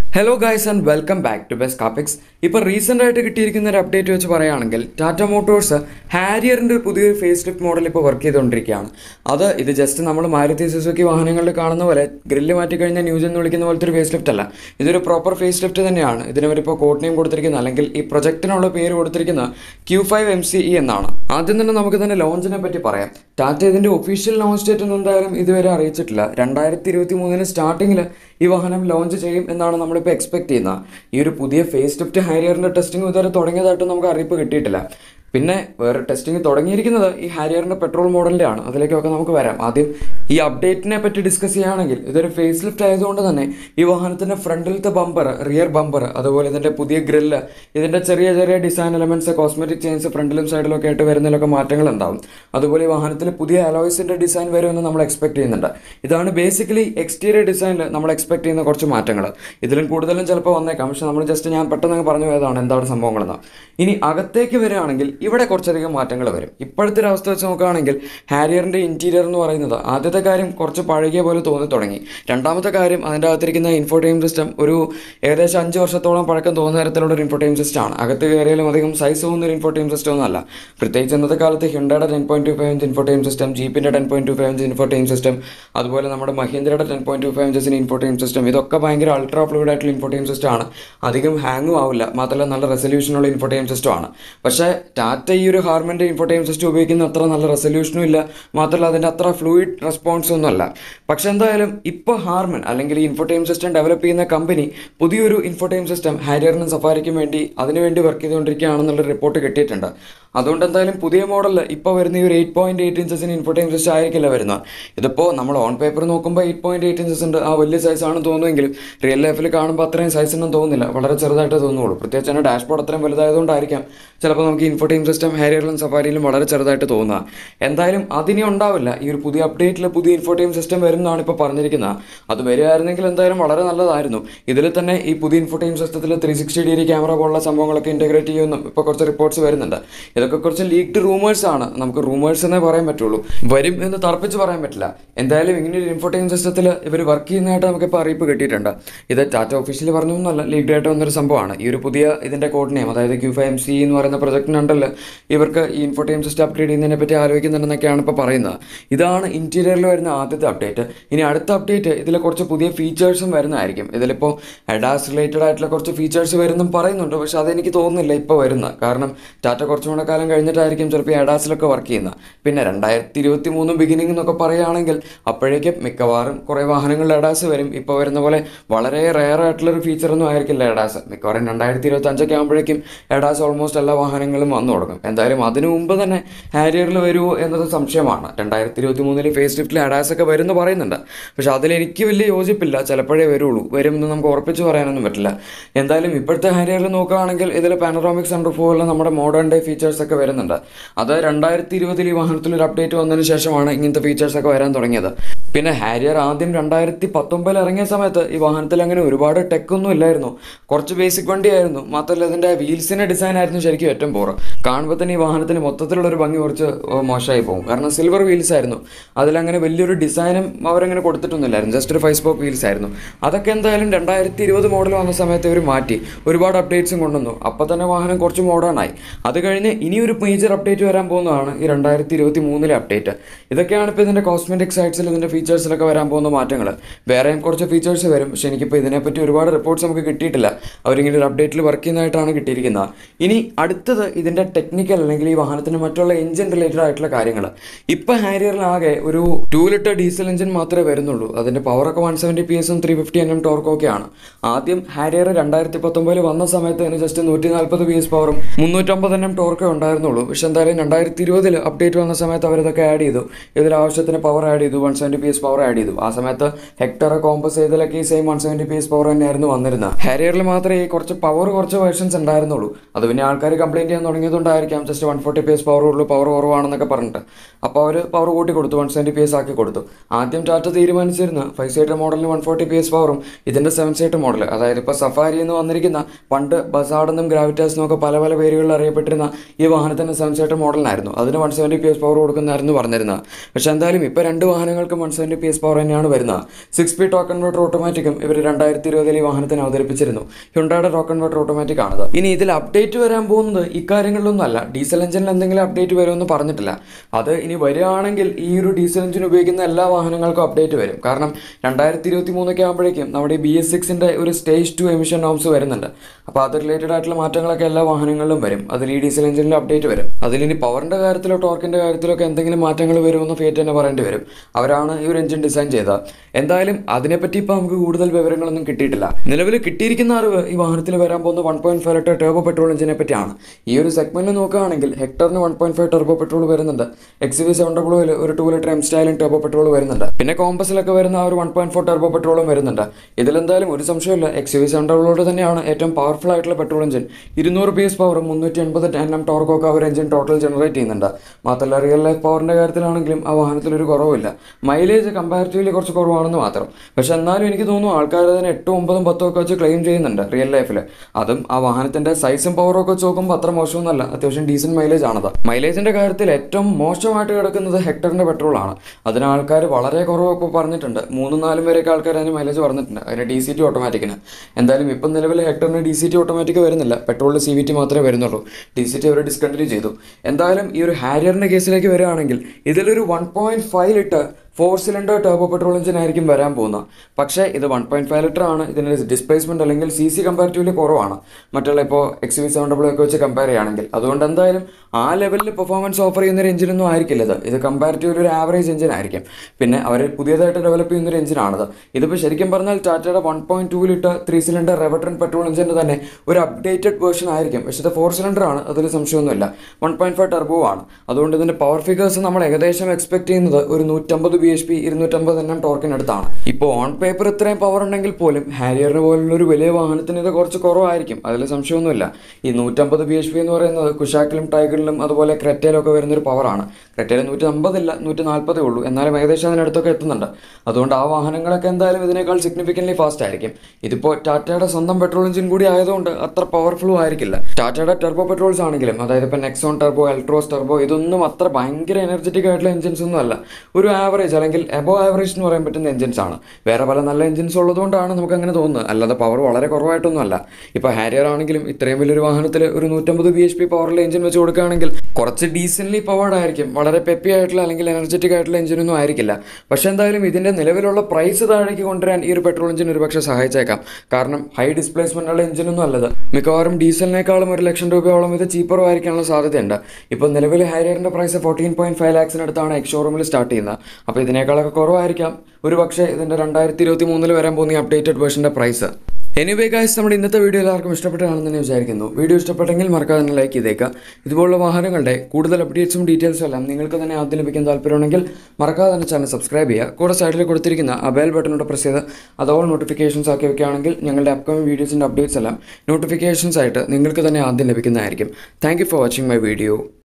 hello guys and welcome back to best കാപ്പിക്സ് ഇപ്പോൾ recent ആയിട്ട് കിട്ടിയിരിക്കുന്ന ഒരു അപ്ഡേറ്റ് വെച്ച് പറയുകയാണെങ്കിൽ ടാറ്റ മോട്ടോഴ്സ് ഹാരിയറിൻ്റെ ഒരു പുതിയൊരു ഫേസ് ലിഫ്റ്റ് മോഡൽ ഇപ്പോൾ വർക്ക് ചെയ്തുകൊണ്ടിരിക്കുകയാണ് അത് ഇത് ജസ്റ്റ് നമ്മൾ മാരുതി സുസുക്കി വാഹനങ്ങളിൽ കാണുന്ന പോലെ ഗ്രില്ല് മാറ്റി കഴിഞ്ഞാൽ ന്യൂസ് എന്ന് വിളിക്കുന്ന പോലത്തെ ഒരു ഫേസ് ലിഫ്റ്റ് അല്ല ഇതൊരു പ്രോപ്പർ ഫേസ് ലിഫ്റ്റ് തന്നെയാണ് ഇതിനവരിപ്പോൾ കോഡ് നെയിം കൊടുത്തിരിക്കുന്നത് അല്ലെങ്കിൽ ഈ പ്രൊജക്റ്റിനുള്ള പേര് കൊടുത്തിരിക്കുന്നത് Q five M C E എന്നാണ് ആദ്യം തന്നെ നമുക്ക് തന്നെ ലോഞ്ചിനെ പറ്റി പറയാം ടാറ്റ ഇതിൻ്റെ ഒഫീഷ്യൽ ലോഞ്ച് ഡേറ്റ് ഒന്നും എന്തായാലും ഇതുവരെ അറിയിച്ചിട്ടില്ല രണ്ടായിരത്തി ഇരുപത്തി മൂന്നിന് സ്റ്റാർട്ടിങ്ങിൽ ഈ വാഹനം ലോഞ്ച് ചെയ്യും എന്നാണ് നമ്മളിപ്പോൾ എക്സ്പെക്ട് ചെയ്യുന്നത് ഈ ഒരു പുതിയ ഫേസ് ലിഫ്റ്റ് ഹാരിയറിൻ്റെ ടെസ്റ്റിംഗ് ഇതുവരെ തുടങ്ങിയതായിട്ട് നമുക്ക് അറിയിപ്പ് കിട്ടിയിട്ടില്ല പിന്നെ വേറെ ടെസ്റ്റിംഗ് തുടങ്ങിയിരിക്കുന്നത് ഈ ഹാരിയറിൻ്റെ പെട്രോൾ മോഡലിൻ്റെ ആണ് അതിലേക്കൊക്കെ നമുക്ക് വരാം ആദ്യം ഈ അപ്ഡേറ്റിനെ പറ്റി ഡിസ്കസ് ചെയ്യുകയാണെങ്കിൽ ഇതൊരു ഫേസ് ലിഫ്റ്റ് ആയതുകൊണ്ട് തന്നെ ഈ വാഹനത്തിൻ്റെ ഫ്രണ്ടിലത്തെ ബമ്പർ റിയർ ബമ്പർ അതുപോലെ ഇതിൻ്റെ പുതിയ ഗ്രില്ല് ഇതിൻ്റെ ചെറിയ ചെറിയ ഡിസൈൻ എലമെൻറ്റ്സ് കോസ്മെറ്റിക് ചേഞ്ച് ഫ്രണ്ടിലും സൈഡിലും ഒക്കെ ആയിട്ട് വരുന്നതിലൊക്കെ മാറ്റങ്ങൾ ഉണ്ടാവും അതുപോലെ ഈ വാഹനത്തിൽ പുതിയ അലോയ്സിൻ്റെ ഡിസൈൻ വരുമെന്ന് നമ്മൾ എക്സ്പെക്ട് ചെയ്യുന്നുണ്ട് ഇതാണ് ബേസിക്കലി എക്സ്റ്റീരിയർ ഡിസൈനിൽ നമ്മൾ എക്സ്പെക്ട് ചെയ്യുന്ന കുറച്ച് മാറ്റങ്ങൾ ഇതിലും കൂടുതലും ചിലപ്പോൾ വന്നേക്കാം പക്ഷെ നമ്മൾ ജസ്റ്റ് ഞാൻ പെട്ടെന്ന് അങ്ങ് പറഞ്ഞു പോയതാണ് എന്താണ് സംഭവങ്ങളെന്ന് ഇനി അകത്തേക്ക് വരികയാണെങ്കിൽ ഇവിടെ കുറച്ചധികം മാറ്റങ്ങൾ വരും ഇപ്പോഴത്തെ ഒരു അവസ്ഥ വെച്ച് നോക്കുകയാണെങ്കിൽ ഹാരിയറിൻ്റെ ഇൻറ്റീരിയർ എന്ന് പറയുന്നത് ആദ്യത്തെ കാര്യം കുറച്ച് പഴകിയ പോലെ തോന്നി തുടങ്ങി രണ്ടാമത്തെ കാര്യം അതിൻ്റെ അകത്തിരിക്കുന്ന ഇൻഫോടൈം സിസ്റ്റം ഒരു ഏകദേശം അഞ്ച് വർഷത്തോളം പഴക്കം തോന്നുന്ന തരത്തിലുള്ള ഒരു ഇൻഫോടൈം സിസ്റ്റം ആണ് അകത്ത് കയറിയാലും അധികം സൈസ് പോകുന്ന ഒരു ഇൻഫോടൈം സിസ്റ്റം ഒന്നുമല്ല പ്രത്യേകിച്ച് ഇന്നത്തെ കാലത്ത് ഹിണ്ടയുടെ ten point two five inch infotainment system ജീപ്പിൻ്റെ ten point two five inch infotainment system അതുപോലെ നമ്മുടെ മഹീന്ദ്രയുടെ ടെൻ പോയിന്റ് ടു ഫൈവ് ഇഞ്ചസിന് ഇൻഫോടൈം സിസ്റ്റം ഇതൊക്കെ ഭയങ്കര അൾട്രാ ഫ്ലൂയിഡ് ആയിട്ടുള്ള ഇൻഫോടൈം സിസ്റ്റം ആണ് അധികം ഹാങ്ങും ആവില്ല മാത്രമല്ല നല്ല റെസൊല്യൂഷനുള്ള ഇൻഫോടൈം സിസ്റ്റം ആണ് പക്ഷേ ടാറ്റ ഈ ഒരു ഹാർമൻ്റെ ഇൻഫോടൈം സിസ്റ്റം ഉപയോഗിക്കുന്ന അത്ര നല്ല റെസൊല്യൂഷനും ഇല്ല മാത്രമല്ല അതിൻ്റെ അത്ര ഫ്ലൂയിഡ് റെസ്പോൺസ് ഒന്നും അല്ല പക്ഷെ എന്തായാലും ഇപ്പോൾ ഹാർമൻ അല്ലെങ്കിൽ ഈ ഇൻഫോടൈം സിസ്റ്റം ഡെവലപ്പ് ചെയ്യുന്ന കമ്പനി പുതിയൊരു ഇൻഫോടൈം സിസ്റ്റം ഹാരിയറിനും സഫാരിക്കും വേണ്ടി അതിനുവേണ്ടി വർക്ക് ചെയ്തുകൊണ്ടിരിക്കുകയാണെന്നുള്ള റിപ്പോർട്ട് കിട്ടിയിട്ടുണ്ട് അതുകൊണ്ട് എന്തായാലും പുതിയ മോഡലിൽ ഇപ്പോൾ വരുന്ന ഈ ഒരു എയ്റ്റ് പോയിന്റ് എയ്റ്റ് ഇഞ്ചസിന് ഇൻഫോടൈം സിസ്റ്റം ആയിരിക്കില്ല വരുന്നത് ഇതിപ്പോൾ നമ്മൾ ഓൺ പേപ്പർ നോക്കുമ്പോൾ എയ്റ്റ് പോയിന്റ് എയ്റ്റ് ഇഞ്ചസ് ഉണ്ട് ആ വലിയ സൈസ് ആണെന്ന് തോന്നുമെങ്കിലും റിയൽ ലൈഫിൽ കാണുമ്പോൾ അത്രയും സൈസ് ഒന്നും തോന്നുന്നില്ല വളരെ ചെറുതായിട്ട് തോന്നുള്ളൂ പ്രത്യേകിച്ച് തന്നെ ഡാഷ്ബോർഡ് അത്രയും വലുതായതുകൊണ്ടായിരിക്കാം ചിലപ്പോൾ നമുക്ക് ഇൻഫോടൈം സിസ്റ്റം ഹാരിയറിലും സഫാരിയിലും വളരെ ചെറുതായിട്ട് തോന്നുക എന്തായാലും അതിനി ഉണ്ടാവില്ല ഈ ഒരു പുതിയ അപ്ഡേറ്റിൽ പുതിയ ഇൻഫോടൈം സിസ്റ്റം വരുന്നതാണ് ഇപ്പോൾ പറഞ്ഞിരിക്കുന്നത് അത് വരികയായിരുന്നെങ്കിൽ എന്തായാലും വളരെ നല്ലതായിരുന്നു ഇതിൽ തന്നെ ഈ പുതിയ ഇൻഫോടൈം സിസ്റ്റത്തിൽ ത്രീ സിക്സ്റ്റി ഡിഗ്രി ക്യാമറ പോലുള്ള സംഭവങ്ങളൊക്കെ ഇൻറ്റഗ്രേറ്റ് ചെയ്യുമെന്നും ഇപ്പോൾ കുറച്ച് റിപ്പോർട്ട്സ് വരുന്നുണ്ട് ഇതൊക്കെ കുറച്ച് ലീക്ഡ് റൂമേഴ്സ് ആണ് നമുക്ക് റൂമേഴ്സ് എന്നേ പറയാൻ പറ്റുള്ളൂ വരും എന്ന് തറപ്പിച്ച് പറയാൻ പറ്റില്ല എന്തായാലും ഇങ്ങനെ ഒരു ഇൻഫോടൈം സിസ്റ്റത്തിൽ ഇവർ വർക്ക് ചെയ്യുന്നതായിട്ട് നമുക്കിപ്പോൾ അറിയിപ്പ് കിട്ടിയിട്ടുണ്ട് ഇത് ടാറ്റ ഒഫീഷ്യലി പറഞ്ഞൊന്നുമല്ല ലീക്ഡ് ആയിട്ട് വന്നൊരു സംഭവമാണ് ഈ ഒരു പുതിയ ഇതിൻ്റെ കോഡ് നെയിം അതായത് ക്യൂ ഫൈവ് എം സി എന്ന് പറയുന്ന പ്രൊജക്റ്റിനുണ്ടല്ലോ ഇവർക്ക് ഈ ഇൻഫോടൈം സിസ്റ്റം അപ്ഡേറ്റ് ചെയ്യുന്നതിനെ പറ്റി ആലോചിക്കുന്നുണ്ടെന്നൊക്കെയാണ് ഇപ്പോൾ പറയുന്നത് ഇതാണ് ഇൻറ്റീരിയറിൽ വരുന്ന ആദ്യത്തെ അപ്ഡേറ്റ് ഇനി അടുത്ത അപ്ഡേറ്റ് ഇതിൽ കുറച്ച് പുതിയ ഫീച്ചേഴ്സും വരുന്നതായിരിക്കും ഇതിലിപ്പോൾ എഡാസ് റിലേറ്റഡ് ആയിട്ടുള്ള കുറച്ച് ഫീച്ചേഴ്സ് വരുന്നും പറയുന്നുണ്ട് പക്ഷെ അതെനിക്ക് തോന്നുന്നില്ല ഇപ്പോൾ വരുന്നത് കാരണം ടാറ്റ കുറച്ചും കൂടെ കാലം കഴിഞ്ഞിട്ടായിരിക്കും ചിലപ്പോൾ എഡാസിലൊക്കെ വർക്ക് ചെയ്യുന്നത് പിന്നെ രണ്ടായിരത്തി ഇരുപത്തി മൂന്നും ബിഗിനിങ് എന്നൊക്കെ പറയുകയാണെങ്കിൽ അപ്പോഴേക്കും മിക്കവാറും കുറേ വാഹനങ്ങളിൽ എഡാസ് വരും ഇപ്പോൾ വരുന്ന പോലെ വളരെ റെയർ ആയിട്ടുള്ളൊരു ഫീച്ചറൊന്നും ആയിരിക്കില്ല എഡാസ് മിക്കവാറും രണ്ടായിരത്തി ഇരുപത്തി അഞ്ചൊക്കെ ആകുമ്പോഴേക്കും എഡാസ് ഓൾമോസ്റ്റ് എല്ലാ വാഹനങ്ങളും വന്നു തുടങ്ങും എന്തായാലും അതിനു മുമ്പ് തന്നെ ഹാരിയറിൽ വരുമോ എന്നത് സംശയമാണ് രണ്ടായിരത്തി ഇരുപത്തി മൂന്നിൽ ഫേസ് ലിഫ്റ്റിൽ എഡാസ് ഒക്കെ വരുമെന്ന് പറയുന്നുണ്ട് പക്ഷെ അതിലെനിക്ക് വലിയ യോജിപ്പില്ല ചിലപ്പോഴേ വരുള്ളൂ വരുമെന്ന് നമുക്ക് ഉറപ്പിച്ച് പറയാനൊന്നും പറ്റില്ല എന്തായാലും ഇപ്പോഴത്തെ ഹാരിയറിൽ നോക്കുകയാണെങ്കിൽ ഇതിൽ പാനറോമിക് സൺറൂഫ് പോലുള്ള നമ്മുടെ മോഡേൺ ഡേ ഫീച്ചേഴ്സ് ഒക്കെ വരുന്നുണ്ട് അത് രണ്ടായിരത്തി ഇരുപതിൽ ഈ വാഹനത്തിൽ ഒരു അപ്ഡേറ്റ് വന്നതിന് ശേഷമാണ് ഇങ്ങനത്തെ ഫീച്ചേഴ്സ് ഒക്കെ വരാൻ തുടങ്ങിയത് പിന്നെ ഹാരിയർ ആദ്യം രണ്ടായിരത്തി പത്തൊമ്പതിൽ ഇറങ്ങിയ സമയത്ത് ഈ വാഹനത്തിൽ അങ്ങനെ ഒരുപാട് ടെക് ഒന്നും ഇല്ലായിരുന്നു കുറച്ച് ബേസിക് വണ്ടിയായിരുന്നു മാത്രമല്ല ഇതിൻ്റെ വീൽസിൻ്റെ ഡിസൈൻ ആയിരുന്നു ശരിക്കും ഏറ്റവും പോറ് കാണുമ്പോൾ തന്നെ ഈ വാഹനത്തിന് മൊത്തത്തിലുള്ള ഒരു ഭംഗി കുറച്ച് മോശമായി പോകും കാരണം സിൽവർ വീൽസ് ആയിരുന്നു അതിലങ്ങനെ വലിയൊരു ഡിസൈനും അവരങ്ങനെ കൊടുത്തിട്ടൊന്നുമില്ലായിരുന്നു ജസ്റ്റ് ഒരു ഫൈവ് സ്പോക്ക് വീൽസ് ആയിരുന്നു അതൊക്കെ എന്തായാലും രണ്ടായിരത്തി ഇരുപത് മോഡൽ വന്ന സമയത്ത് ഇവർ മാറ്റി ഒരുപാട് അപ്ഡേറ്റ്സും കൊണ്ടുവന്നു അപ്പോൾ തന്നെ വാഹനം കുറച്ച് മോഡേൺ ആയി അത് കഴിഞ്ഞ് ഇനിയൊരു മേജർ അപ്ഡേറ്റ് വരാൻ പോകുന്നതാണ് ഈ രണ്ടായിരത്തി ഇരുപത്തി മൂന്നിലെ അപ്ഡേറ്റ് ഇതൊക്കെയാണ് ഇപ്പോൾ ഇതിൻ്റെ കോസ്മെറ്റിക് സൈഡ്സിൽ ഇതിൻ്റെ ഫീച്ചേഴ്സിലൊക്കെ വരാൻ പോകുന്ന മാറ്റങ്ങൾ വേറെയും കുറച്ച് ഫീച്ചേഴ്സ് വരും പക്ഷേ എനിക്കിപ്പോൾ ഇതിനെപ്പറ്റി ഒരുപാട് റിപ്പോർട്ട്സ് നമുക്ക് കിട്ടിയിട്ടില്ല അവരിങ്ങനെ ഒരു അപ്ഡേറ്റിൽ വർക്ക് ചെയ്യുന്നതായിട്ടാണ് കിട്ടിയിരിക്കുന്നത് ഇനി അടുത്തത് ഇതിൻ്റെ ടെക്നിക്കൽ അല്ലെങ്കിൽ ഈ വാഹനത്തിന് മറ്റുള്ള എഞ്ചിൻ റിലേറ്റഡ് ആയിട്ടുള്ള കാര്യങ്ങൾ ഇപ്പോൾ ഹാരിയറിലാകെ ഒരു ടു ലിറ്റർ ഡീസൽ എഞ്ചിൻ മാത്രമേ വരുന്നുള്ളൂ അതിൻ്റെ പവറൊക്കെ വൺ സെവൻറ്റി പി എസും ത്രീ ഫിഫ്റ്റി എൻ എം ടോർക്കും ഒക്കെയാണ് ആദ്യം ഹാരിയർ രണ്ടായിരത്തി പത്തൊമ്പതിൽ വന്ന സമയത്ത് അതിന് ജസ്റ്റ് നൂറ്റി നാൽപ്പത് പി എസ് പവറും മുന്നൂറ്റമ്പത് എൻ എം ടോർക്കേ ഉണ്ടായിരുന്നുള്ളൂ പക്ഷെ എന്തായാലും രണ്ടായിരത്തി ഇരുപതിൽ അപ്ഡേറ്റ് വന്ന സമയത്ത് അവരിതൊക്കെ ആഡ് ചെയ്തു ഇതിൽ ആവശ്യത്തിന് പവർ ആഡ് ചെയ്തു one seventy P S power add ചെയ്തു ആ സമയത്ത് ഹെക്ടർ കോമ്പസ് ചെയ്തതിലൊക്കെ ഈ same one seventy P S power തന്നെയായിരുന്നു വന്നിരുന്നത് ഹാരിയറിൽ മാത്രമേ ഈ കുറച്ച് പവർ കുറച്ച് വേർഷൻസ് ഉണ്ടായിരുന്നുള്ളൂ അത് പിന്നെ ആൾക്കാർ കംപ്ലൈൻറ്റ് ചെയ്യാൻ തുടങ്ങിയതുകൊണ്ടായിരിക്കാം just one forty P S power ഉള്ളൂ പവർ കുറവാണെന്നൊക്കെ പറഞ്ഞിട്ട് അപ്പോൾ അവർ പവർ കൂട്ടി കൊടുത്തു വൺ സെവൻറ്റി പി എസ് ആക്കി കൊടുത്തു ആദ്യം ടാറ്റ തീരുമാനിച്ചിരുന്ന ഫൈവ് സീറ്റർ മോഡലിന് വൺ ഫോർട്ടി പി എസ് പവറും ഇതിൻ്റെ സെവൻ സീറ്റർ മോഡൽ അതായത് ഇപ്പോൾ സഫാരി എന്ന് വന്നിരിക്കുന്ന പണ്ട് ബസാഡെന്നും ഗ്രാവിറ്റാസ് എന്നൊക്കെ പല പല പേരുകളിൽ അറിയപ്പെട്ടിരുന്ന ഈ വാഹനത്തിന് സെവൻ സീറ്റർ മോഡലിനായിരുന്നു അതിന് one seventy P S power കൊടുക്കുന്നതായിരുന്നു പറഞ്ഞിരുന്നത് പക്ഷേ എന്തായാലും ഇപ്പോൾ രണ്ട് വാഹനങ്ങൾക്കും one seventy P S power തന്നെയാണ് വരുന്നത് സിക്സ് പി ടോക്കൺ കൺവേർട്ടർ ഓട്ടോമാറ്റിക്കും ഇവർ രണ്ടായിരത്തി ഇരുപതിൽ ഈ വാഹനത്തിന് അവതരിപ്പിച്ചിരുന്നു ഹ്യുണ്ടായുടെ ടോക്കൺ കൺവേർട്ടർ ഓട്ടോമാറ്റിക് ആണത് ഇനി ഇതിൽ അപ്ഡേറ്റ് വരാൻ പോകുന്നത് ഇക്കാര്യങ്ങളിലൊന്നും അല്ല ഡീസൽ എഞ്ചിനിൽ എന്തെങ്കിലും അപ്ഡേറ്റ് വരുമെന്ന് പറഞ്ഞിട്ടില്ല അത് ഇനി വരികയാണെങ്കിൽ ഈ ഒരു ഡീസൽ എഞ്ചിൻ ഉപയോഗിക്കുന്ന എല്ലാ വാഹനങ്ങൾക്കും അപ്ഡേറ്റ് വരും കാരണം രണ്ടായിരത്തി ഇരുപത്തി മൂന്നൊക്കെ ആകുമ്പോഴേക്കും നമ്മുടെ ബി എസ് സിക്സിൻ്റെ ഒരു സ്റ്റേജ് ടു എമിഷൻ നോംസ് വരുന്നുണ്ട് അപ്പോൾ അത് റിലേറ്റഡ് ആയിട്ടുള്ള മാറ്റങ്ങളൊക്കെ എല്ലാ വാഹനങ്ങളിലും വരും അതിൽ ഈ ഡീസൽ എഞ്ചിനിൽ അപ്ഡേറ്റ് വരും അതിലിനി പവറിൻ്റെ കാര്യത്തിലോ ടോർക്കിൻ്റെ കാര്യത്തിലൊക്കെ എന്തെങ്കിലും മാറ്റങ്ങൾ വരുമെന്ന് ഫേറ്റ് തന്നെ പറയേണ്ടി വരും അവരാണ് ഈ ഒരു എഞ്ചിൻ ഡിസൈൻ ചെയ്തത് എന്തായാലും അതിനെപ്പറ്റി ഇപ്പോൾ നമുക്ക് കൂടുതൽ വിവരങ്ങളൊന്നും കിട്ടിയിട്ടില്ല നിലവിൽ കിട്ടിയിരിക്കുന്ന അറിവ് ഈ വാഹനത്തിൽ വരാൻ പോകുന്ന one point five litre turbo petrol എഞ്ചിനെ പറ്റിയാണ് ഈ ഒരു സെഗ്മെന്റിൽ നോക്കുകയാണെങ്കിൽ ഹെക്ടറിന് one point five turbo petrol വരുന്നുണ്ട് എക്സ് വി സെവൻ ഡബ്ല്യൂയിൽ ഒരു ടു ലിറ്റർ എം സ്റ്റൈലും ടർബോ പെട്രോൾ വരുന്നുണ്ട് പിന്നെ കോമ്പസിലൊക്കെ വരുന്ന ആ ഒരു വൺ പോയിന്റ് ഫോർ ടർബോ പെട്രോളും വരുന്നുണ്ട് ഇതിലെന്തായാലും ഒരു സംശയമില്ല എക്സ് വി സെവൻ ഡബ്ല്യൂടെ തന്നെയാണ് ഏറ്റവും പവർഫുൾ ആയിട്ടുള്ള പെട്രോൾ എഞ്ചിൻ ഇരുന്നൂറ് പി എസ് പവറും മുന്നൂറ്റി എൺപത് എൻ എം ടോർക്കൊക്കെ ആ ഒരു എഞ്ചിൻ ടോട്ടൽ ജനറേറ്റ് ചെയ്യുന്നുണ്ട് മാത്രമല്ല റിയൽ ലൈഫ് പവറിൻ്റെ കാര്യത്തിലാണെങ്കിലും ആ വാഹനത്തിൽ ഒരു കുറവില്ല മൈലേജ് കമ്പാരിറ്റീവ്ലി കുറച്ച് കുറവാണെന്ന് മാത്രം പക്ഷെ എന്നാലും എനിക്ക് തോന്നുന്നു ആൾക്കാർ അതിന് എട്ടും ഒമ്പതും പത്തും ഒക്കെ വെച്ച് ക്ലെയിം ചെയ്യുന്നുണ്ട് റിയൽ ലൈഫിൽ അതും ആ വാഹനത്തിന്റെ സൈസും പവറും ഒക്കെ വെച്ച് നോക്കുമ്പോൾ അത്ര മോശമൊന്നുമല്ല അത്യാവശ്യം ഡീസൻറ്റ് മൈലേജ് ആണത് മൈലേജിന്റെ കാര്യത്തിൽ ഏറ്റവും മോശമായിട്ട് കിടക്കുന്നത് ഹെക്ടറിന്റെ പെട്രോൾ ആണ് അതിന് ആൾക്കാർ വളരെ കുറവൊക്കെ പറഞ്ഞിട്ടുണ്ട് മൂന്നും നാലും വരെയൊക്കെ ആൾക്കാർ അതിന് മൈലേജ് പറഞ്ഞിട്ടുണ്ട് അതിന് ഡി സി ടി ഓട്ടോമാറ്റിക്കിന് എന്തായാലും ഇപ്പം നിലവിൽ ഹെക്ടറിന് ഡി സി ടി ഓട്ടോമാറ്റിക് വരുന്നില്ല പെട്രോളിൽ സി വി ടി മാത്രമേ വരുന്നുള്ളൂ ഡി സി ടി അവർ ഡിസ്കണ്ടിന്യൂ ചെയ്തു എന്തായാലും ഈ ഒരു ഹാരിയറിന്റെ കേസിലേക്ക് വരികയാണെങ്കിൽ ഇതിലൊരു one point five litre four cylinder turbo petrol engine ആയിരിക്കും വരാൻ പോകുന്നത് പക്ഷേ ഇത് വൺ പോയിന്റ് ഫൈവ് ലിറ്റർ ആണ് ഇതിൻ്റെ ഡിസ്പ്ലേസ്മെന്റ് അല്ലെങ്കിൽ സി സി കമ്പാരിറ്റീവ്ലി കുറവാണ് മറ്റുള്ള ഇപ്പോൾ എക്സ് വി സെവൻ ഡബിൾ ഒക്കെ വെച്ച് കമ്പയർ ചെയ്യുകയാണെങ്കിൽ അതുകൊണ്ട് എന്തായാലും ആ ലെവലിൽ പെർഫോമൻസ് ഓഫർ ചെയ്യുന്ന ഒരു എഞ്ചിനൊന്നും ആയിരിക്കില്ല ഇത് ഇത് കമ്പാരിറ്റീവ്ലി ഒരു ആവറേജ് എഞ്ചിൻ ആയിരിക്കും പിന്നെ അവർ പുതിയതായിട്ട് ഡെവലപ്പ് ചെയ്യുന്ന ഒരു എഞ്ചിനാണത് ഇതിപ്പോൾ ശരിക്കും പറഞ്ഞാൽ ടാറ്റയുടെ one point two litre three cylinder Revotron petrol എഞ്ചിൻ്റെ തന്നെ ഒരു അപ്ഡേറ്റഡ് വേർഷൻ ആയിരിക്കും പക്ഷേ ഇത് ഫോർ സിലിണ്ടർ ആണ് അതിൽ സംശയമൊന്നുമില്ല വൺ പോയിന്റ് ഫൈവ് ടർബോ ആണ് അതുകൊണ്ട് ഇതിൻ്റെ പവർ ഫിഗേഴ്സ് നമ്മൾ ഏകദേശം എക്സ്പെക്ട് ചെയ്യുന്നത് ഒരു നൂറ്റമ്പത് ബി എച്ച് പി ഇരുന്നൂറ്റമ്പത് എണ്ണം ടോർക്കിനടുത്താണ് ഇപ്പോൾ ഓൺ പേപ്പർ ഇത്രയും പവർ ഉണ്ടെങ്കിൽ പോലും ഹാരിയറിന് പോലുള്ള ഒരു വലിയ വാഹനത്തിന് ഇത് കുറച്ച് കുറവായിരിക്കും അതിൽ സംശയമൊന്നുമില്ല ഈ നൂറ്റമ്പത് ബി എച്ച് പി എന്ന് പറയുന്നത് കുഷാക്കിലും ടൈഗറിലും അതുപോലെ ക്രെറ്റയിലും ഒക്കെ വരുന്നൊരു പവറാണ് ക്രെറ്റയിൽ നൂറ്റി അമ്പതില്ല നൂറ്റി നാൽപ്പതേ ഉള്ളൂ എന്നാലും ഏകദേശം അതിനടുത്തൊക്കെ എത്തുന്നുണ്ട് അതുകൊണ്ട് ആ വാഹനങ്ങളൊക്കെ എന്തായാലും ഇതിനേക്കാൾ സിഗ്നിഫിക്കൻ്റ്ലി ഫാസ്റ്റ് ആയിരിക്കും ഇതിപ്പോൾ ടാറ്റയുടെ സ്വന്തം പെട്രോൾ എഞ്ചിൻ കൂടി ആയതുകൊണ്ട് അത്ര പവർഫുള്ളും ആയിരിക്കില്ല ടാറ്റയുടെ ടെർബോ പെട്രോൾസ് ആണെങ്കിലും അതായത് ഇപ്പോൾ നെക്സോൺ ടെർബോ എൽട്രോസ് ടെർബോ ഇതൊന്നും അത്ര ഭയങ്കര എനർജറ്റിക് ആയിട്ടുള്ള എഞ്ചിൻസ് ഒന്നും അല്ല ഒരു ആവറേജ് അല്ലെങ്കിൽ എബോ ആവറേജ് എന്ന് പറയാൻ പറ്റുന്ന എഞ്ചിൻസ് ആണ് വേറെ പല നല്ല എഞ്ചിൻസ് ഉള്ളതുകൊണ്ടാണ് നമുക്ക് അങ്ങനെ തോന്നുന്നത് അല്ലാതെ പവർ വളരെ കുറവായിട്ടൊന്നും അല്ല ഇപ്പോൾ ഹാരിയർ ആണെങ്കിലും ഇത്രയും വലിയൊരു വാഹനത്തിൽ ഒരു നൂറ്റമ്പത് ബി എച്ച് പി പവറിലെ എഞ്ചിൻ വെച്ച് കൊടുക്കുകയാണെങ്കിൽ കുറച്ച് ഡീസൻലി പവേർഡ് ആയിരിക്കും വളരെ പെപ്പി ആയിട്ടുള്ള അല്ലെങ്കിൽ എനർജറ്റിക് ആയിട്ടുള്ള എഞ്ചിനൊന്നും ആയിരിക്കില്ല പക്ഷേ എന്തായാലും ഇതിൻ്റെ നിലവിലുള്ള പ്രൈസ് താഴേക്ക് കൊണ്ടുവരാൻ ഈ ഒരു പെട്രോൾ എഞ്ചിൻ ഒരുപക്ഷെ സഹായിച്ചേക്കാം കാരണം ഹൈ ഡിസ്പ്ലേസ്മെൻ്റ് ഉള്ള എഞ്ചിനൊന്നും അല്ലത് മിക്കവാറും ഡീസലിനേക്കാളും ഒരു ലക്ഷം രൂപയോളം ഇത് ചീപ്പറും ആയിരിക്കാനുള്ള സാധ്യതയുണ്ട് ഇപ്പോൾ നിലവിൽ ഹാരിയറിൻ്റെ പ്രൈസ് ഫോർട്ടീൻ പോയിന്റ് ഫൈവ് ലാക്സിനടുത്താണ് എക്സ് ഷോറൂമിൽ സ്റ്റാർട്ട് ചെയ്യുന്നത് അപ്പോൾ ഇതിനേക്കാളൊക്കെ കുറവായിരിക്കാം ഒരു പക്ഷേ ഇതിൻ്റെ രണ്ടായിരത്തി ഇരുപത്തി മൂന്നിൽ വരാൻ പോകുന്ന ഈ അപ്ഡേറ്റഡ് വേർഷൻ്റെ പ്രൈസ് എനിവേ ഗായ്സ് നമ്മുടെ ഇന്നത്തെ വീഡിയോ എല്ലാവർക്കും ഇഷ്ടപ്പെട്ടതാണെന്ന് തന്നെ വിചാരിക്കുന്നു വീഡിയോ ഇഷ്ടപ്പെട്ടെങ്കിൽ മറക്കാതെ തന്നെ ലൈക്ക് ചെയ്തേക്കുക ഇതുപോലുള്ള വാഹനങ്ങളുടെ കൂടുതൽ അപ്ഡേറ്റ്സും ഡീറ്റെയിൽസും എല്ലാം നിങ്ങൾക്ക് തന്നെ ആദ്യം ലഭിക്കാൻ താല്പര്യമുണ്ടെങ്കിൽ മറക്കാതെ തന്നെ ചാനൽ സബ്സ്ക്രൈബ് ചെയ്യുക കൂടെ സൈഡിൽ കൊടുത്തിരിക്കുന്ന ആ ബെൽ ബട്ടനോട് പ്രസ് ചെയ്ത് അത് ഓൾ നോട്ടിഫിക്കേഷൻസ് ആക്കി വെക്കുകയാണെങ്കിൽ ഞങ്ങളുടെ അപ്കമിംഗ് വീഡിയോസിൻ്റെ അപ്ഡേറ്റ്സ് എല്ലാം നോട്ടിഫിക്കേഷൻസ് ആയിട്ട് നിങ്ങൾക്ക് തന്നെ ആദ്യം ലഭിക്കുന്നതായിരിക്കും thank you for watching my video